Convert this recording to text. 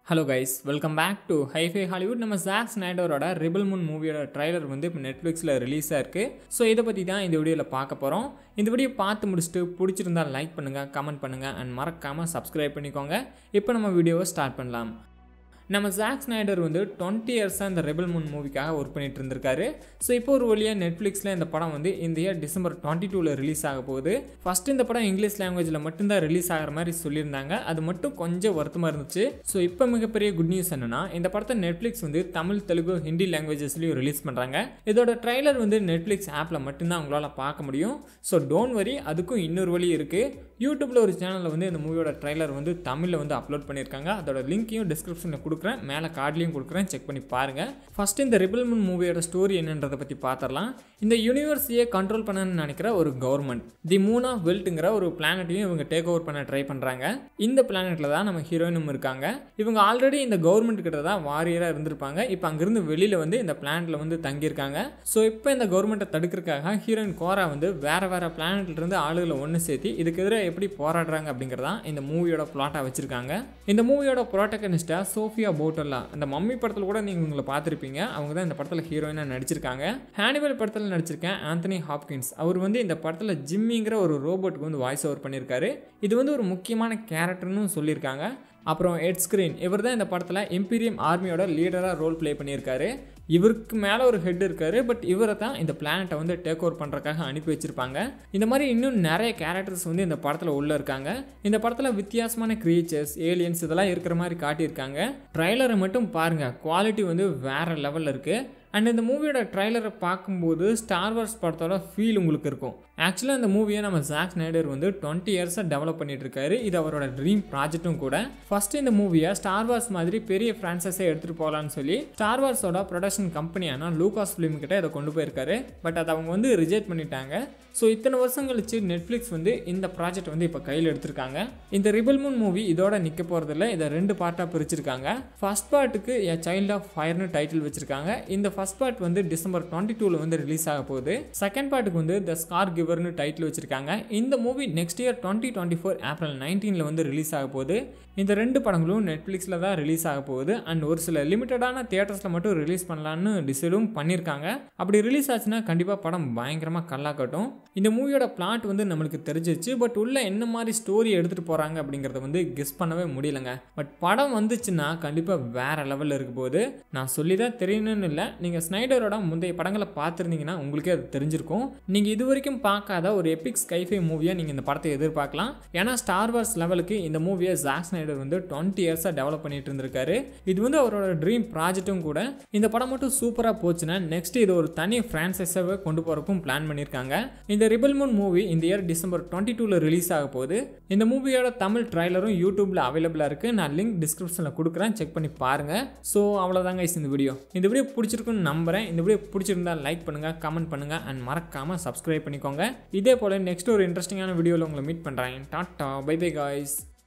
hello guys welcome back to hifi Hollywood நம்ம Jack ஸ்னைடரோட rebel moon மூவியோட trailer வந்து இப்போ நெட்ஃப்ளிக்ஸில் ரிலீஸ் ஆயிருக்கு ஸோ இதை பற்றி தான் இந்த வீடியோவில் பார்க்க போகிறோம் இந்த வீடியோ பார்த்து முடிச்சுட்டு பிடிச்சிருந்தா லைக் பண்ணுங்கள் கமெண்ட் பண்ணுங்கள் அண்ட் மறக்காமல் சப்ஸ்கிரைப் பண்ணிக்கோங்க இப்போ நம்ம வீடியோவை ஸ்டார்ட் பண்ணலாம் நம்ம ஜாக் ஸ்னைடர் வந்து டுவெண்ட்டி இயர்ஸாக இந்த ரெபல் மூன் மூவிக்காக ஒர்க் பண்ணிட்டு இருந்திருக்காரு ஸோ இப்போ ஒரு வழியாக நெட்ஃப்ளிக்ஸில் இந்த படம் வந்து இந்த இயர் டிசம்பர் டுவெண்ட்டி டூவில் ரிலீஸ் ஆக போகுது ஃபர்ஸ்ட் இந்த படம் இங்கிலீஷ் லாங்குவேஜில் மட்டும்தான் ரிலீஸ் ஆகிற மாதிரி சொல்லியிருந்தாங்க அது மட்டும் கொஞ்சம் வருத்தமாக இருந்துச்சு ஸோ இப்போ மிகப்பெரிய குட் நியூஸ் என்னன்னா இந்த படத்தை நெட்ஃப்ளிக்ஸ் வந்து தமிழ் தெலுங்கு ஹிந்தி லாங்குவேஜஸ்லையும் ரிலீஸ் பண்ணுறாங்க இதோட ட்ரைலர் வந்து நெட்ஃப்ளிக்ஸ் ஆப்பில் மட்டும்தான் உங்களால் பார்க்க முடியும் ஸோ டோன்ட் வரி அதுக்கும் இன்னொரு வழி இருக்குது யூடியூப்பில் ஒரு சேனலில் வந்து இந்த மூவியோட ட்ரைலர் வந்து தமிழில் வந்து அப்லோட் பண்ணியிருக்காங்க அதோட லிங்க்கையும் டிஸ்கிரிப்ஷனில் கொடுக்குறேன் மேலே கார்ட்லேயும் கொடுக்குறேன் செக் பண்ணி பாருங்கள் ஃபஸ்ட்டு இந்த ரிபிள்மன் மூவியோட ஸ்டோரி என்னன்றதை பற்றி பார்த்துடலாம் இந்த யூனிவர்ஸையே கண்ட்ரோல் பண்ணணும்னு நினைக்கிற ஒரு கவர்மெண்ட் தி மூன் ஆஃப் வெல்ட்டுங்கிற ஒரு பிளானட்டையும் இவங்க டேக் ஓவர் பண்ண ட்ரை பண்ணுறாங்க இந்த பிளானெட்டில் தான் நம்ம ஹீரோயினும் இருக்காங்க இவங்க ஆல்ரெடி இந்த கவர்மெண்ட் கிட்ட தான் வாரியராக இருந்திருப்பாங்க இப்போ அங்கேருந்து வெளியில் வந்து இந்த பிளானெட்டில் வந்து தங்கியிருக்காங்க ஸோ இப்போ இந்த கவர்மெண்ட்டை தடுக்கிறதுக்காக ஹீரோயின் கோரா வந்து வேற வேற பிளானெட்ல இருந்து ஆளுகளை ஒன்று சேர்த்து இதுக்கு எதிராக எப்படி போராடுறாங்க அப்படிங்கிறதான் இந்த மூவியோட பிளாட்டாக வச்சிருக்காங்க இந்த மூவியோட ப்ரோட்டகனிஸ்டாக சோஃபியா போட்டல்லா அந்த மம்மி படத்தில் கூட நீங்கள் உங்களை பார்த்துருப்பீங்க அவங்க தான் இந்த படத்தில் ஹீரோயினாக நடிச்சிருக்காங்க ஹானிபல் படத்தில் நடிச்சிருக்கேன் ஆந்தனி ஹாப்கின்ஸ் அவர் வந்து இந்த படத்தில் ஜிம்மிங்கிற ஒரு ரோபோட்டுக்கு வந்து வாய்ஸ் ஓவர் பண்ணியிருக்காரு இது வந்து ஒரு முக்கியமான கேரக்டர்னு சொல்லியிருக்காங்க அப்புறம் எட் ஸ்க்ரீன் இவர் தான் இந்த படத்தில் எம்பீரியம் ஆர்மியோட லீடராக ரோல் ப்ளே பண்ணியிருக்காரு இவருக்கு மேலே ஒரு ஹெட் இருக்கார் பட் இவரை தான் இந்த பிளானட்டை வந்து டேக் ஓவர் பண்ணுறக்காக அனுப்பி வச்சுருப்பாங்க இந்த மாதிரி இன்னும் நிறைய கேரக்டர்ஸ் வந்து இந்த படத்தில் உள்ளே இருக்காங்க இந்த படத்தில் வித்தியாசமான க்ரியேச்சர்ஸ் ஏலியன்ஸ் இதெல்லாம் இருக்கிற மாதிரி காட்டியிருக்காங்க ட்ரைலரை மட்டும் பாருங்கள் குவாலிட்டி வந்து வேறு லெவலில் இருக்குது அண்ட் இந்த மூவியோட ட்ரைலரை பார்க்கும்போது ஸ்டார் வார்ஸ் படத்தோட ஃபீல் உங்களுக்கு இருக்கும் ஆக்சுவலாக இந்த மூவியை நம்ம ஜாக் ஸ்னைடர் வந்து டுவெண்ட்டி இயர்ஸாக டெவலப் பண்ணிட்டு இருக்காரு இது அவரோட ட்ரீம் ப்ராஜெக்ட்டும் கூட ஃபர்ஸ்ட் இந்த மூவியை ஸ்டார் வார்ஸ் மாதிரி பெரிய ஃப்ரான்சஸை எடுத்துகிட்டு போகலான்னு சொல்லி ஸ்டார் வார்ஸோட ப்ரொடக்ஷன் கம்பெனியான லூகாஸ் ஃபிலிம் கிட்ட இதை கொண்டு போயிருக்காரு பட் அதை அவங்க வந்து ரிஜெக்ட் பண்ணிட்டாங்க ஸோ இத்தனை வருஷம் கழிச்சு நெட்ஃப்ளிக்ஸ் வந்து இந்த ப்ராஜெக்ட் வந்து இப்போ கையில் எடுத்திருக்காங்க இந்த ரிபல் மூன் மூவி இதோட நிற்க போகிறதில்ல இதை ரெண்டு பார்ட்டாக பிரிச்சிருக்காங்க ஃபர்ஸ்ட் பார்ட்டுக்கு எ சைல்ட் ஆஃப் ஃபயர்னு டைட்டில் வச்சிருக்காங்க இந்த ஃபர்ஸ்ட் பார்ட் வந்து டிசம்பர் டுவெண்ட்டி டூவில் வந்து ரிலீஸ் ஆக போகுது செகண்ட் பார்ட்டுக்கு வந்து த ஸ்கார் கிவர்னு டைட்டில் வச்சிருக்காங்க இந்த movie next year twenty twenty four April நைன்டீனில் வந்து ரிலீஸ் ஆக போகுது இந்த ரெண்டு படங்களும் நெட்ஃப்ளிக்ஸில் தான் ரிலீஸ் ஆக போகுது அண்ட் ஒரு சில லிமிட்டடான தியேட்டர்ஸில் மட்டும் ரிலீஸ் பண்ணலான்னு டிசைடும் பண்ணியிருக்காங்க அப்படி ரிலீஸ் ஆச்சுன்னா கண்டிப்பாக படம் பயங்கரமாக கல்லாக்கட்டும் இந்த மூவியோட பிளாட் வந்து நம்மளுக்கு தெரிஞ்சிச்சு பட் உள்ள என்ன மாதிரி ஸ்டோரி எடுத்துகிட்டு போகிறாங்க அப்படிங்கிறத வந்து கெஸ் பண்ணவே முடியலங்க பட் படம் வந்துச்சுன்னா கண்டிப்பாக வேற லெவலில் இருக்க போகுது நான் சொல்லி தான் தெரியணும்னு இல்லை நீங்கள் ஸ்னைடரோட முந்தைய படங்களை பார்த்துருந்தீங்கன்னா உங்களுக்கே அது தெரிஞ்சிருக்கும் நீங்கள் இது வரைக்கும் பார்க்காத ஒரு எபிக் ஸ்கைஃபை மூவியை நீங்கள் இந்த படத்தை எதிர்பார்க்கலாம் ஏன்னா ஸ்டார் வார்ஸ் லெவலுக்கு இந்த மூவியை ஜாக் ஸ்னைடர் வந்து டுவெண்ட்டி இயர்ஸாக டெவலப் பண்ணிட்டு இருந்திருக்காரு இது வந்து அவரோட ட்ரீம் ப்ராஜெக்ட்டும் கூட இந்த படம் மட்டும் சூப்பராக போச்சுன்னா நெக்ஸ்ட் இது ஒரு தனி ஃப்ரான்சைஸாகவே கொண்டு போகிறக்கும் பிளான் பண்ணியிருக்காங்க இந்த ரிபல் மூன் மூவி இந்த இயர் டிசம்பர் டுவெண்ட்டி டூவில் ரிலீஸ் ஆக போகுது இந்த மூவியோட தமிழ் ட்ரைலரும் யூடியூப்பில் அவைலபிளாக இருக்குது நான் லிங்க் டிஸ்கிரிப்ஷனில் கொடுக்குறேன் செக் பண்ணி பாருங்கள் ஸோ அவ்வளோதாங்க இந்த வீடியோ இந்த வீடியோ பிடிச்சிருக்குன்னு நம்புகிறேன் இந்த வீடியோ பிடிச்சிருந்தா லைக் பண்ணுங்கள் கமெண்ட் பண்ணுங்கள் அண்ட் மறக்காமல் சப்ஸ்கிரைப் பண்ணிக்கோங்க இதே போல் நெக்ஸ்ட் ஒரு இன்ட்ரெஸ்டிங்கான வீடியோவில் உங்களை மீட் பண்ணுறேன் டாட்டா பை பை காய்ஸ்